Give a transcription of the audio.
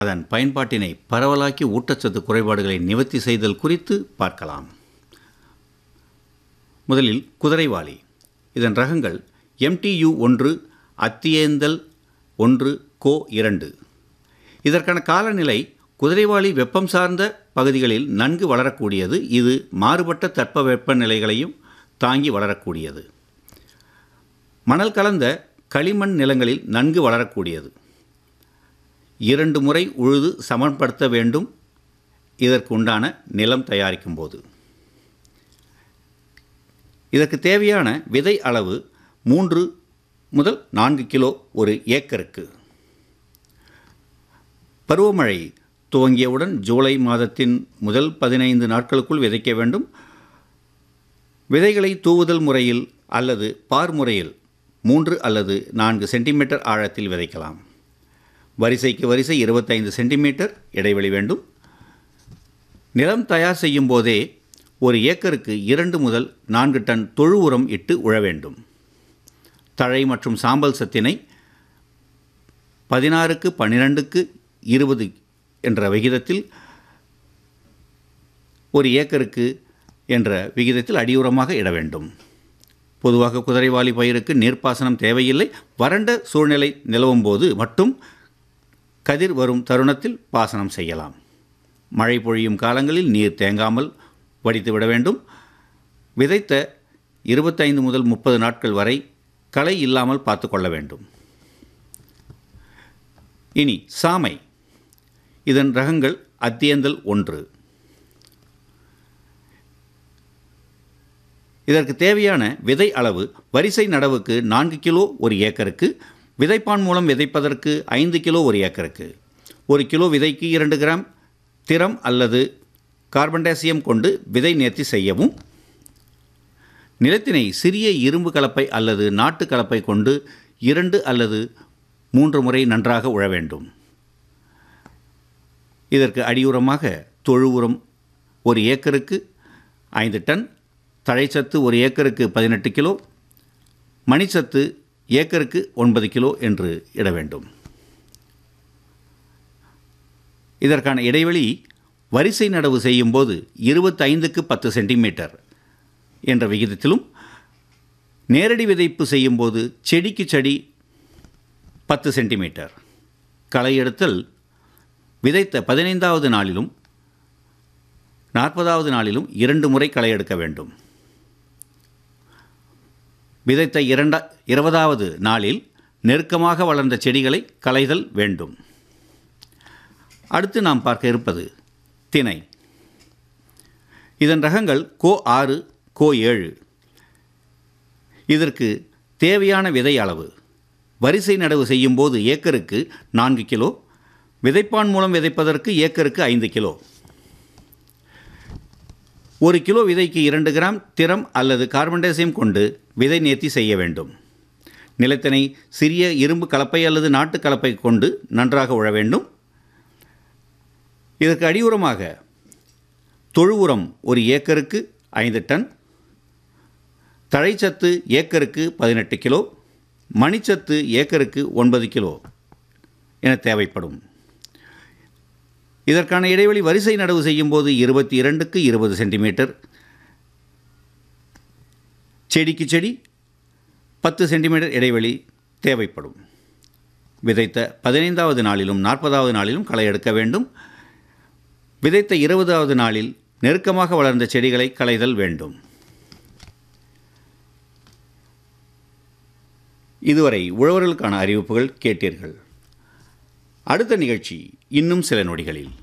அதன் பயன்பாட்டினை பரவலாக்கி ஊட்டச்சத்து குறைபாடுகளை நிவர்த்தி செய்தல் குறித்து பார்க்கலாம் முதலில் குதிரைவாலி இதன் ரகங்கள் எம்டியு ஒன்று அத்தியேந்தல் ஒன்று கோ இரண்டு இதற்கான காலநிலை குதிரைவாலி வெப்பம் சார்ந்த பகுதிகளில் நன்கு வளரக்கூடியது இது மாறுபட்ட தட்பவெப்ப நிலைகளையும் தாங்கி வளரக்கூடியது மணல் கலந்த களிமண் நிலங்களில் நன்கு வளரக்கூடியது இரண்டு முறை உழுது சமன்படுத்த வேண்டும் இதற்கு உண்டான நிலம் தயாரிக்கும் போது இதற்கு தேவையான விதை அளவு மூன்று முதல் நான்கு கிலோ ஒரு ஏக்கருக்கு பருவமழை துவங்கியவுடன் ஜூலை மாதத்தின் முதல் பதினைந்து நாட்களுக்குள் விதைக்க வேண்டும் விதைகளை தூவுதல் முறையில் அல்லது பார் முறையில் மூன்று அல்லது நான்கு சென்டிமீட்டர் ஆழத்தில் விதைக்கலாம் வரிசைக்கு வரிசை இருபத்தைந்து சென்டிமீட்டர் இடைவெளி வேண்டும் நிலம் தயார் செய்யும் போதே ஒரு ஏக்கருக்கு இரண்டு முதல் நான்கு டன் தொழு உரம் இட்டு உழ வேண்டும் தழை மற்றும் சாம்பல் சத்தினை பதினாறுக்கு பன்னிரெண்டுக்கு இருபது என்ற விகிதத்தில் ஒரு ஏக்கருக்கு என்ற விகிதத்தில் அடியுரமாக இட வேண்டும் பொதுவாக குதிரைவாலி பயிருக்கு நீர்ப்பாசனம் தேவையில்லை வறண்ட சூழ்நிலை நிலவும் போது மட்டும் கதிர் வரும் தருணத்தில் பாசனம் செய்யலாம் மழை பொழியும் காலங்களில் நீர் தேங்காமல் வடித்து விட வேண்டும் விதைத்த இருபத்தைந்து முதல் முப்பது நாட்கள் வரை களை இல்லாமல் பார்த்து கொள்ள வேண்டும் இனி சாமை இதன் ரகங்கள் அத்தியந்தல் ஒன்று இதற்கு தேவையான விதை அளவு வரிசை நடவுக்கு நான்கு கிலோ ஒரு ஏக்கருக்கு விதைப்பான் மூலம் விதைப்பதற்கு ஐந்து கிலோ ஒரு ஏக்கருக்கு ஒரு கிலோ விதைக்கு இரண்டு கிராம் திரம் அல்லது கார்பன்டாசியம் கொண்டு விதை நேர்த்தி செய்யவும் நிலத்தினை சிறிய இரும்பு கலப்பை அல்லது நாட்டு கலப்பை கொண்டு இரண்டு அல்லது மூன்று முறை நன்றாக உழ வேண்டும் இதற்கு அடியுரமாக தொழு உரம் ஒரு ஏக்கருக்கு ஐந்து டன் தழைச்சத்து ஒரு ஏக்கருக்கு பதினெட்டு கிலோ மணிச்சத்து ஏக்கருக்கு ஒன்பது கிலோ என்று இட வேண்டும் இதற்கான இடைவெளி வரிசை நடவு செய்யும்போது இருபத்தைந்துக்கு பத்து சென்டிமீட்டர் என்ற விகிதத்திலும் நேரடி விதைப்பு செய்யும்போது செடிக்கு செடி பத்து சென்டிமீட்டர் களை எடுத்தல் விதைத்த பதினைந்தாவது நாளிலும் நாற்பதாவது நாளிலும் இரண்டு முறை களை எடுக்க வேண்டும் விதைத்த இரண்டா இருபதாவது நாளில் நெருக்கமாக வளர்ந்த செடிகளை களைதல் வேண்டும் அடுத்து நாம் பார்க்க இருப்பது திணை இதன் ரகங்கள் கோ ஆறு கோ ஏழு இதற்கு தேவையான விதை அளவு வரிசை நடவு செய்யும் போது ஏக்கருக்கு நான்கு கிலோ விதைப்பான் மூலம் விதைப்பதற்கு ஏக்கருக்கு ஐந்து கிலோ ஒரு கிலோ விதைக்கு இரண்டு கிராம் திரம் அல்லது கார்பன்டேசியம் கொண்டு விதை நேர்த்தி செய்ய வேண்டும் நிலத்தினை சிறிய இரும்பு கலப்பை அல்லது நாட்டு கலப்பை கொண்டு நன்றாக உழ வேண்டும் இதற்கு அடியுரமாக தொழு உரம் ஒரு ஏக்கருக்கு ஐந்து டன் தழைச்சத்து ஏக்கருக்கு பதினெட்டு கிலோ மணிச்சத்து ஏக்கருக்கு ஒன்பது கிலோ என தேவைப்படும் இதற்கான இடைவெளி வரிசை நடவு செய்யும் போது இருபத்தி இரண்டுக்கு இருபது சென்டிமீட்டர் செடிக்கு செடி பத்து சென்டிமீட்டர் இடைவெளி தேவைப்படும் விதைத்த பதினைந்தாவது நாளிலும் நாற்பதாவது நாளிலும் களை எடுக்க வேண்டும் விதைத்த இருபதாவது நாளில் நெருக்கமாக வளர்ந்த செடிகளை களைதல் வேண்டும் இதுவரை உழவர்களுக்கான அறிவிப்புகள் கேட்டீர்கள் அடுத்த நிகழ்ச்சி இன்னும் சில நொடிகளில்